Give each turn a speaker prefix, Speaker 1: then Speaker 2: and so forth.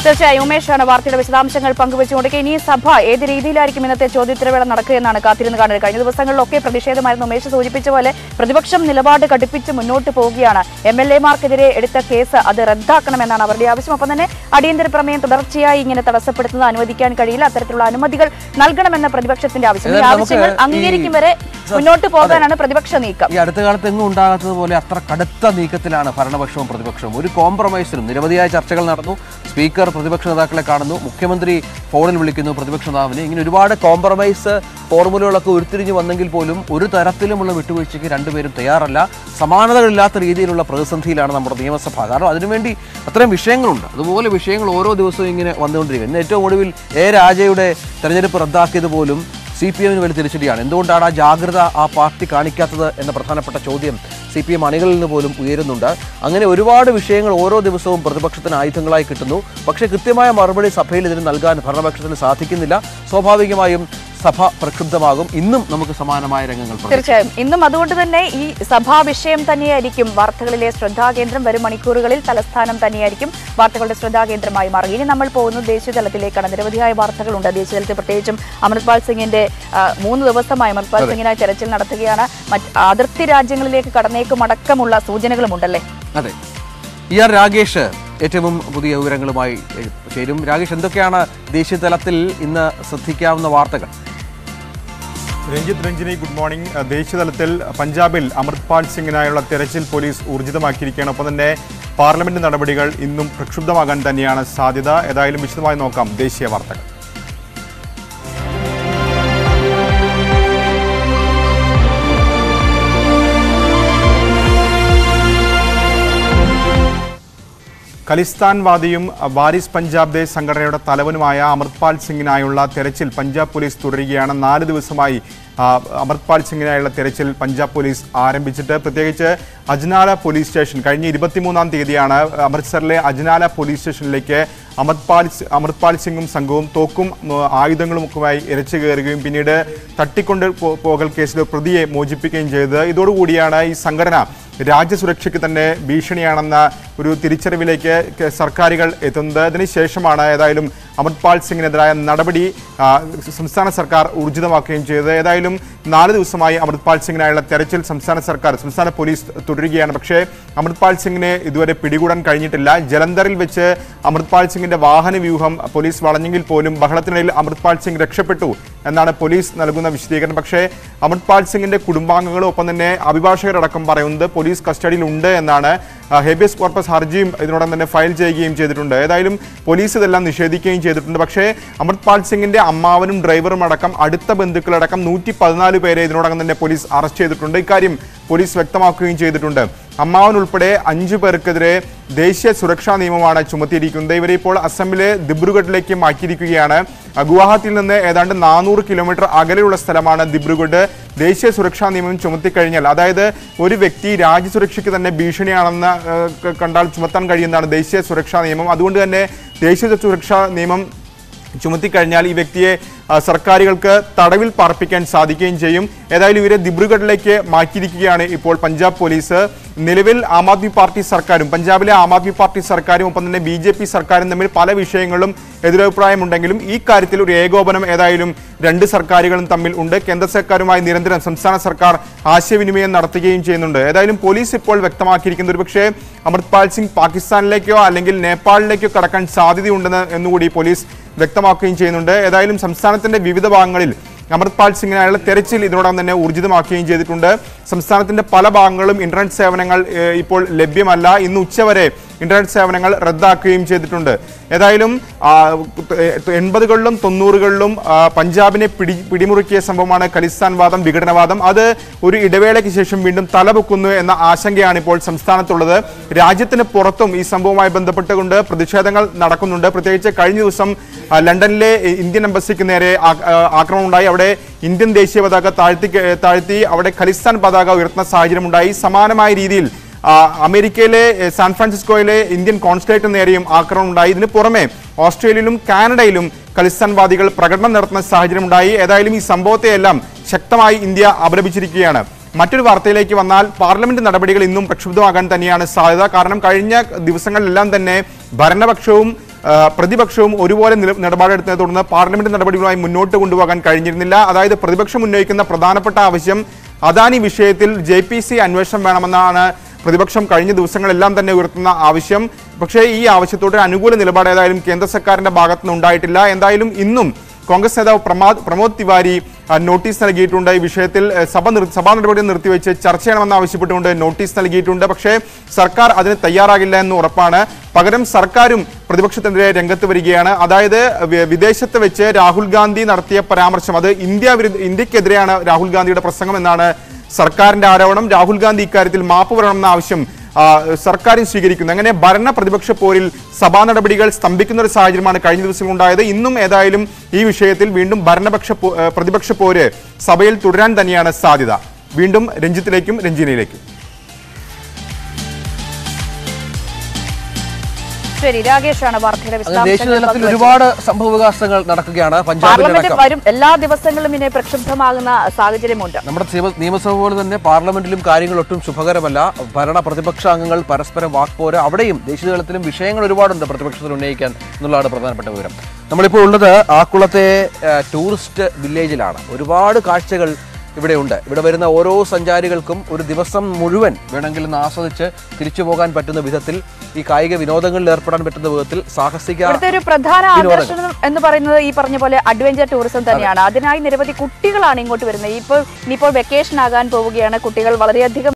Speaker 1: തീർച്ചയായും ഉമേഷാണ് വാർത്തയുടെ വിശദാംശങ്ങൾ പങ്കുവച്ചുകൊണ്ട് ഇനി സഭ ഏത് രീതിയിലായിരിക്കും ഇന്നത്തെ ചോദ്യോത്തരവേള നടക്കുക എന്നാണ് കാത്തിരുന്ന് കാണുന്നത് കഴിഞ്ഞ ദിവസങ്ങളിലൊക്കെ പ്രതിഷേധമായിരുന്നു ഉമേഷ് സൂചിപ്പിച്ച പോലെ പ്രതിപക്ഷം നിലപാട് കടുപ്പിച്ച് മുന്നോട്ട് പോവുകയാണ് എം എൽ എമാർക്കെതിരെ എടുത്ത കേസ് അത് റദ്ദാക്കണമെന്നാണ് അവരുടെ ആവശ്യം ഒപ്പം തന്നെ അടിയന്തര പ്രമേയം തുടർച്ചയായി ഇങ്ങനെ തടസ്സപ്പെടുത്തുന്നത് അനുവദിക്കാൻ കഴിയില്ല അത്തരത്തിലുള്ള അനുമതികൾ നൽകണമെന്ന പ്രതിപക്ഷത്തിന്റെ ആവശ്യം ഈ
Speaker 2: ഏതായാലും നമുക്ക്
Speaker 1: ആവശ്യങ്ങൾ
Speaker 2: ഈ-
Speaker 1: അംഗീകരിക്കും വരെ മുന്നോട്ട് പോകാനാണ് പ്രതിപക്ഷ നീക്കം
Speaker 2: ഈ അടുത്ത കാലത്ത് എങ്ങും ഉണ്ടാകാത്തത് പോലെ അത്ര കടുത്ത നീക്കത്തിലാണ് ഭരണപക്ഷവും പ്രതിപക്ഷവും ഒരു കോംപ്രമൈസിനും നിരവധിയായ ചർച്ചകൾ നടന്നു സ്പീക്കർ പ്രതിപക്ഷ നേതാക്കളെ കാണുന്നു മുഖ്യമന്ത്രി ഫോണിൽ വിളിക്കുന്നു പ്രതിപക്ഷ നേതാവിനെ ഇങ്ങനെ ഒരുപാട് കോംപ്രമൈസ് ഫോർമുലകളൊക്കെ ഉരുത്തിരിഞ്ഞു വന്നെങ്കിൽ പോലും ഒരു തരത്തിലുമുള്ള വിട്ടുവീഴ്ചയ്ക്ക് രണ്ടുപേരും തയ്യാറല്ല സമാനതകളില്ലാത്ത രീതിയിലുള്ള പ്രതിസന്ധിയിലാണ് നമ്മുടെ നിയമസഭ കാരണം അതിനുവേണ്ടി അത്രയും വിഷയങ്ങളുണ്ട് അതുപോലെ വിഷയങ്ങൾ ഓരോ ദിവസവും ഇങ്ങനെ വന്നുകൊണ്ടിരിക്കുക ഇന്ന് ഏറ്റവും ഒടുവിൽ എ രാജയുടെ തെരഞ്ഞെടുപ്പ് റദ്ദാക്കിയത് പോലും സി പി എമ്മിന് വലിയ തിരിച്ചടിയാണ് എന്തുകൊണ്ടാണ് ആ ജാഗ്രത ആ പാർട്ടി കാണിക്കാത്തത് എന്ന പ്രധാനപ്പെട്ട ചോദ്യം സി പി എം അണികളിൽ നിന്ന് പോലും ഉയരുന്നുണ്ട് അങ്ങനെ ഒരുപാട് വിഷയങ്ങൾ ഓരോ ദിവസവും പ്രതിപക്ഷത്തിന് ആയുധങ്ങളായി കിട്ടുന്നു പക്ഷേ കൃത്യമായ മറുപടി സഭയിൽ ഇതിന് നൽകാൻ ഭരണപക്ഷത്തിന് സാധിക്കുന്നില്ല സ്വാഭാവികമായും സഭ പ്രക്ഷുബ്ധമാകും ഇന്നും നമുക്ക് സമാനമായ രംഗങ്ങൾ പ്രതീക്ഷിക്കാം.
Speaker 1: തീർച്ചയായും ഇന്നും അതുകൊണ്ട് തന്നെ ഈ സഭാ വിഷയം തന്നെയായിരിക്കും വാർത്തകളിലെ ശ്രദ്ധാകേന്ദ്രം വരും മണിക്കൂറുകളിൽ തലസ്ഥാനം തന്നെയായിരിക്കും വാർത്തകളുടെ ശ്രദ്ധാകേന്ദ്രമായി മാറുക ഇനി നമ്മൾ പോകുന്നത് ദേശീയ തലത്തിലേക്കാണ് നിരവധിയായ വാർത്തകളുണ്ട് ദേശീയ തലത്തിൽ പ്രത്യേകിച്ചും അമൃത്പാൽ സിംഗിന്റെ ആ, മൂന്ന് ദിവസമായി അമൃത്പാൽ സിംഗിനായി തെരച്ചിൽ നടത്തുകയാണ് മറ്റ് അതിർത്തി രാജ്യങ്ങളിലേക്ക് കടന്നേക്കും അടക്കമുള്ള സൂചനകളുമുണ്ടല്ലേ
Speaker 2: അതെ ഇ ആർ രാഗേഷ് ഏറ്റവും പുതിയ വിവരങ്ങളുമായി എ- ചേരും രാഗേഷ് എന്തൊക്കെയാണ് ദേശീയ തലത്തിൽ ഇന്ന് ശ്രദ്ധിക്കാവുന്ന വാർത്തകൾ
Speaker 3: Ranjith Ranjini good morning ah ദേശീയ തലത്തിൽ പഞ്ചാബിൽ അമൃത്പാൽ സിംഗിനായുള്ള തെരച്ചിൽ പോലീസ് ഊർജിതമാക്കിയിരിക്കുകയാണ് ഒപ്പം തന്നെ പാർലമെന്റ് നടപടികൾ ഇന്നും പ്രക്ഷുബ്ധമാകാൻ തന്നെയാണ് സാധ്യത ഏതായാലും വിശദമായി നോക്കാം ദേശീയ വാർത്തകൾ ഖലിസ്ഥാൻവാദിയും വാരിസ് പഞ്ചാബ് ദേ സംഘടനയുടെ തലവനുമായ അമൃത്പാൽ സിംഗിനായുള്ള തെരച്ചിൽ പഞ്ചാബ് പോലീസ് തുടരുകയാണ് നാല് ദിവസമായി ആ, അമൃത്പാൽ സിംഗിനായുള്ള തെരച്ചിൽ പഞ്ചാബ് പോലീസ് ആരംഭിച്ചിട്ട് പ്രത്യേകിച്ച് അജ്നാല പോലീസ് സ്റ്റേഷൻ കഴിഞ്ഞ ഇരുപത്തിമൂന്നാം തീയതിയാണ് അമൃത്സറിലെ അജ്നാല പോലീസ് സ്റ്റേഷനിലേക്ക് അമൃത്പാൽ സി- അമൃത്പാൽ സിംഗും സംഘവും തോക്കും ഉം, ആയുധങ്ങളും ഒക്കെയായി ഇരച്ചു കയറുകയും പിന്നീട് തട്ടിക്കൊണ്ട് പോ- പോകൽ കേസിൽ ഒരു പ്രതിയെ മോചിപ്പിക്കുകയും ചെയ്തത് ഇതോടുകൂടിയാണ് ഈ സംഘടന രാജ്യസുരക്ഷയ്ക്ക് തന്നെ ഭീഷണിയാണെന്ന ഒരു തിരിച്ചറിവിലേക്ക് കെ- സർക്കാരുകൾ എത്തുന്നത് അതിനുശേഷമാണ് ഏതായാലും അമൃത്പാൽ സിംഗിനെതിരായ നടപടി ആ, സംസ്ഥാന സർക്കാർ ഊർജിതമാക്കുകയും ചെയ്തത് ഏതായാലും നാല് ദിവസമായി അമൃത്പാൽ സിംഗിനായുള്ള തെരച്ചിൽ സംസ്ഥാന സർക്കാർ സംസ്ഥാന പോലീസ് തുടരുകയാണ് പക്ഷേ അമൃത്പാൽ സിംഗിനെ ഇതുവരെ പിടികൂടാൻ കഴിഞ്ഞിട്ടില്ല ജലന്ധറിൽ വെച്ച് അമൃത്പാൽ സിംഗിന്റെ വാഹന വ്യൂഹം പോലീസ് വളഞ്ഞെങ്കിൽ പോലും ബഹളത്തിനിടയിൽ അമൃത്പാൽ സിംഗ് രക്ഷപ്പെട്ടു എന്നാണ് പോലീസ് നൽകുന്ന വിശദീകരണം പക്ഷേ അമൃത്പാൽ സിംഗിന്റെ കുടുംബാംഗങ്ങളും ഒപ്പം തന്നെ അഭിഭാഷകരടക്കം പറയുന്നത് പോലീസ് കസ്റ്റഡിയിൽ ഉണ്ട് എന്നാണ് ആ, ഹേബിയസ് കോർപ്പസ് ഹർജിയും ഇതിനോടകം തന്നെ ഫയൽ ചെയ്യുകയും ചെയ്തിട്ടുണ്ട് ഏതായാലും പോലീസ് ഇതെല്ലാം നിഷേധിക്കുകയും ചെയ്തിട്ടുണ്ട് പക്ഷേ അമൃത്പാൽ സിംഗിന്റെ അമ്മാവനും ഡ്രൈവറും അടക്കം അടുത്ത ബന്ധുക്കളടക്കം നൂറ്റി പതിനാല് പേരെ ഇതിനോടകം തന്നെ പോലീസ് അറസ്റ്റ് ചെയ്തിട്ടുണ്ട് ഇക്കാര്യം പോലീസ് വ്യക്തമാക്കുകയും ചെയ്തിട്ടുണ്ട് അമ്മാവൻ ഉൾപ്പെടെ അഞ്ചു പേർക്കെതിരെ ദേശീയ സുരക്ഷാ നിയമമാണ് ചുമത്തിയിരിക്കുന്നത് ഇവരെ ഇപ്പോൾ അസമിലെ ദിബ്രുഗഡിലേക്ക് മാറ്റിയിരിക്കുകയാണ് ആ, ഗുവാഹത്തിയിൽ നിന്ന് ഏതാണ്ട് നാനൂറ് കിലോമീറ്റർ അകലെയുള്ള സ്ഥലമാണ് ദിബ്രുഗഡ് ദേശീയ സുരക്ഷാ നിയമം ചുമത്തിക്കഴിഞ്ഞാൽ അതായത് ഒരു വ്യക്തി രാജ്യസുരക്ഷയ്ക്ക് തന്നെ ഭീഷണിയാണെന്ന് ആ, ക- കണ്ടാൽ ചുമത്താൻ കഴിയുന്നതാണ് ദേശീയ സുരക്ഷാ നിയമം അതുകൊണ്ട് തന്നെ ദേശീയ സുരക്ഷാ നിയമം ചുമത്തിക്കഴിഞ്ഞാൽ ഈ വ്യക്തിയെ ആ, സർക്കാരുകൾക്ക് തടവിൽ പാർപ്പിക്കാൻ സാധിക്കുകയും ചെയ്യും ഏതായാലും ഇവരെ ദിബ്രുഗഡിലേക്ക് മാറ്റിയിരിക്കുകയാണ് ഇപ്പോൾ പഞ്ചാബ് പോലീസ് നിലവിൽ ആം ആദ്മി പാർട്ടി സർക്കാരും പഞ്ചാബിലെ ആം ആദ്മി പാർട്ടി സർക്കാരും ഒപ്പം തന്നെ ബി ജെ പി സർക്കാരും തമ്മിൽ പല വിഷയങ്ങളും എതിരഭിപ്രായമുണ്ടെങ്കിലും ഈ കാര്യത്തിൽ ഒരു ഏകോപനം ഏതായാലും രണ്ട് സർക്കാരുകളും തമ്മിൽ ഉണ്ട് കേന്ദ്ര സർക്കാരുമായി നിരന്തരം സംസ്ഥാന സർക്കാർ ആശയവിനിമയം നടത്തുകയും ചെയ്യുന്നുണ്ട് ഏതായാലും പോലീസ് ഇപ്പോൾ വ്യക്തമാക്കിയിരിക്കുന്നത് ഒരുപക്ഷേ അമൃത്പാൽ സിംഗ് പാകിസ്ഥാനിലേക്കോ അല്ലെങ്കിൽ നേപ്പാളിലേക്കോ കടക്കാൻ സാധ്യതയുണ്ടെന്ന് എന്നുകൂടി പോലീസ് വ്യക്തമാക്കുകയും ചെയ്യുന്നുണ്ട് ഏതായാലും സംസ്ഥാനത്തിന്റെ വിവിധ ഭാഗങ്ങളിൽ അമൃത്പാൽ സിംഗിനായുള്ള തെരച്ചിൽ ഇതിനോടകം തന്നെ ഊർജിതമാക്കുകയും ചെയ്തിട്ടുണ്ട് സംസ്ഥാനത്തിന്റെ പല ഭാഗങ്ങളിലും ഇന്റർനെറ്റ് സേവനങ്ങൾ ഏഹ്, ഇപ്പോൾ ലഭ്യമല്ല ഇന്ന് ഉച്ചവരെ ഇന്റർനെറ്റ് സേവനങ്ങൾ റദ്ദാക്കുകയും ചെയ്തിട്ടുണ്ട് ഏതായാലും ആ, ഏഹ്, എൺപതുകളിലും തൊണ്ണൂറുകളിലും ആ, പഞ്ചാബിനെ പിടി പിടിമുറുക്കിയ സംഭവമാണ് ഖലിസ്ഥാൻ വാദം വിഘടനവാദം അത് ഒരു ഇടവേളയ്ക്ക് ശേഷം വീണ്ടും തലപൊക്കുന്നു എന്ന ആശങ്കയാണ് ഇപ്പോൾ സംസ്ഥാനത്തുള്ളത് രാജ്യത്തിന് പുറത്തും ഈ സംഭവവുമായി ബന്ധപ്പെട്ടുകൊണ്ട് പ്രതിഷേധങ്ങൾ നടക്കുന്നുണ്ട് പ്രത്യേകിച്ച് കഴിഞ്ഞ ദിവസം ആ, ലണ്ടനിലെ ഇന്ത്യൻ എംബസിക്ക് നേരെ ആ- ആ, ആക്രമണം ഉണ്ടായി അവിടെ ഇന്ത്യൻ ദേശീയ പതാക താഴ്ത്തി താഴ്ത്തി അവിടെ ഖലിസ്ഥാൻ പതാക ഉയർത്തുന്ന സാഹചര്യമുണ്ടായി സമാനമായ രീതിയിൽ ആ, അമേരിക്കയിലെ എ, സാൻ ഫ്രാൻസിസ്കോയിലെ ഇന്ത്യൻ കോൺസുലേറ്റിന് നേരെയും ആക്രമണം ഉണ്ടായി ഇതിന് പുറമെ ഓസ്ട്രേലിയയിലും കാനഡയിലും ഖലിസ്ഥാൻവാദികൾ പ്രകടനം നടത്തുന്ന സാഹചര്യമുണ്ടായി ഏതായാലും ഈ സംഭവത്തെയെല്ലാം ശക്തമായി ഇന്ത്യ അപലപിച്ചിരിക്കുകയാണ് മറ്റൊരു വാർത്തയിലേക്ക് വന്നാൽ പാർലമെന്റ് നടപടികൾ ഇന്നും പ്രക്ഷുബ്ധമാകാൻ തന്നെയാണ് സാധ്യത കാരണം കഴിഞ്ഞ ദിവസങ്ങളിലെല്ലാം തന്നെ ഭരണപക്ഷവും ആ, പ്രതിപക്ഷവും ഒരുപോലെ നില- നിലപാടെടുത്തതിനെ തുടർന്ന് പാർലമെന്റ് നടപടികളുമായി മുന്നോട്ട് കൊണ്ടുപോകാൻ കഴിഞ്ഞിരുന്നില്ല അതായത് പ്രതിപക്ഷം ഉന്നയിക്കുന്ന പ്രധാനപ്പെട്ട ആവശ്യം അദാനി വിഷയത്തിൽ ജെ പി സി അന്വേഷണം വേണമെന്നാണ് പ്രതിപക്ഷം കഴിഞ്ഞ ദിവസങ്ങളെല്ലാം തന്നെ ഉയർത്തുന്ന ആവശ്യം പക്ഷേ ഈ ആവശ്യത്തോട് ഒരു അനുകൂല നിലപാട് ഏതായാലും കേന്ദ്ര സർക്കാരിന്റെ ഭാഗത്തുനിന്ന് ഉണ്ടായിട്ടില്ല എന്തായാലും ഇന്നും കോൺഗ്രസ് നേതാവ് പ്രമാദ് പ്രമോദ് തിവാരി ആ, നോട്ടീസ് നൽകിയിട്ടുണ്ട് ഈ വിഷയത്തിൽ ഏ, സഭ നിർ- സഭാ നടപടി നിർത്തിവെച്ച് ചർച്ച ചെയ്യണമെന്ന് ആവശ്യപ്പെട്ടുകൊണ്ട് നോട്ടീസ് നൽകിയിട്ടുണ്ട് പക്ഷേ സർക്കാർ അതിന് തയ്യാറാകില്ല എന്ന് ഉറപ്പാണ് പകരം സർക്കാരും പ്രതിപക്ഷത്തിനെതിരെ രംഗത്ത് വരികയാണ് അതായത് വി- വിദേശത്ത് വെച്ച് രാഹുൽ ഗാന്ധി നടത്തിയ പരാമർശം അത് ഇന്ത്യ വിരുദ്ധ ഇന്ത്യക്കെതിരെയാണ് രാഹുൽ ഗാന്ധിയുടെ പ്രസംഗം എന്നാണ് സർക്കാരിന്റെ ആരോപണം രാഹുൽ ഗാന്ധി ഇക്കാര്യത്തിൽ മാപ്പ് പറയണമെന്ന ആവശ്യം ആ, സർക്കാരും സ്വീകരിക്കുന്നു അങ്ങനെ ഭരണ പ്രതിപക്ഷ പോരിൽ സഭാ നടപടികൾ സ്തംഭിക്കുന്ന ഒരു സാഹചര്യമാണ് കഴിഞ്ഞ ദിവസം ഉണ്ടായത് ഇന്നും ഏതായാലും ഈ വിഷയത്തിൽ വീണ്ടും ഭരണപക്ഷ പോ- ഏ, പ്രതിപക്ഷ പോര് സഭയിൽ തുടരാൻ തന്നെയാണ് സാധ്യത വീണ്ടും രഞ്ജിത്തിലേക്കും രഞ്ജിനിയിലേക്കും
Speaker 1: ശരി രാകേഷാണ് വാർത്തയുടെ
Speaker 2: അങ്ങനെ
Speaker 1: വിശദാംശങ്ങൾ
Speaker 2: ദേശീയ തലത്തിൽ
Speaker 1: പങ്കുവച്ചത്.
Speaker 2: ഒരുപാട് സംഭവവികാസങ്ങൾ നടക്കുകയാണ്
Speaker 1: പാർലമെന്റ്
Speaker 2: പഞ്ചാബിലടക്കം
Speaker 1: വരും എല്ലാ ദിവസങ്ങളിലും ഇനി പ്രക്ഷുബ്ധമാകുന്ന സാഹചര്യമുണ്ട്
Speaker 2: നമ്മുടെ നിയമ- നിയമസഭ പോലെ തന്നെ പാർലമെന്റിലും കാര്യങ്ങൾ ഒട്ടും ശുഭകരമല്ല ഭരണ പ്രതിപക്ഷ അംഗങ്ങൾ പരസ്പരം വാക്പോര് അവിടെയും ദേശീയ തലത്തിലും വിഷയങ്ങൾ ഒരുപാടുണ്ട് പ്രതിപക്ഷത്തിൽ ഉന്നയിക്കാൻ എന്നുള്ളതാണ് പ്രധാനപ്പെട്ട വിവരം നമ്മളിപ്പോൾ ഉള്ളത് ആക്കുളത്തെ ഏഹ്, ടൂറിസ്റ്റ് വില്ലേജിലാണ് ഒരുപാട് കാഴ്ചകൾ ഇവിടെയുണ്ട് ഇവിടെ വരുന്ന ഓരോ സഞ്ചാരികൾക്കും ഒരു ദിവസം മുഴുവൻ വേണമെങ്കിൽ ഒന്ന് ആസ്വദിച്ച് തിരിച്ചു പോകാൻ പറ്റുന്ന വിധത്തിൽ ഈ കായിക വിനോദങ്ങളിൽ ഏർപ്പെടാൻ പറ്റുന്ന വിധത്തിൽ സാഹസിക
Speaker 1: ഇവിടുത്തെ ഒരു പ്രധാന
Speaker 2: വിനോദങ്ങൾ.
Speaker 1: ആകർഷണം എന്ന് പറയുന്നത് ഈ പറഞ്ഞ പോലെ അഡ്വഞ്ചർ ടൂറിസം തന്നെയാണ് അതിനായി നിരവധി കുട്ടികളാണ് ഇങ്ങോട്ട് വരുന്നത് ഇപ്പോൾ ഇനിയിപ്പോൾ വെക്കേഷൻ ആകാൻ പോവുകയാണ് കുട്ടികൾ വളരെയധികം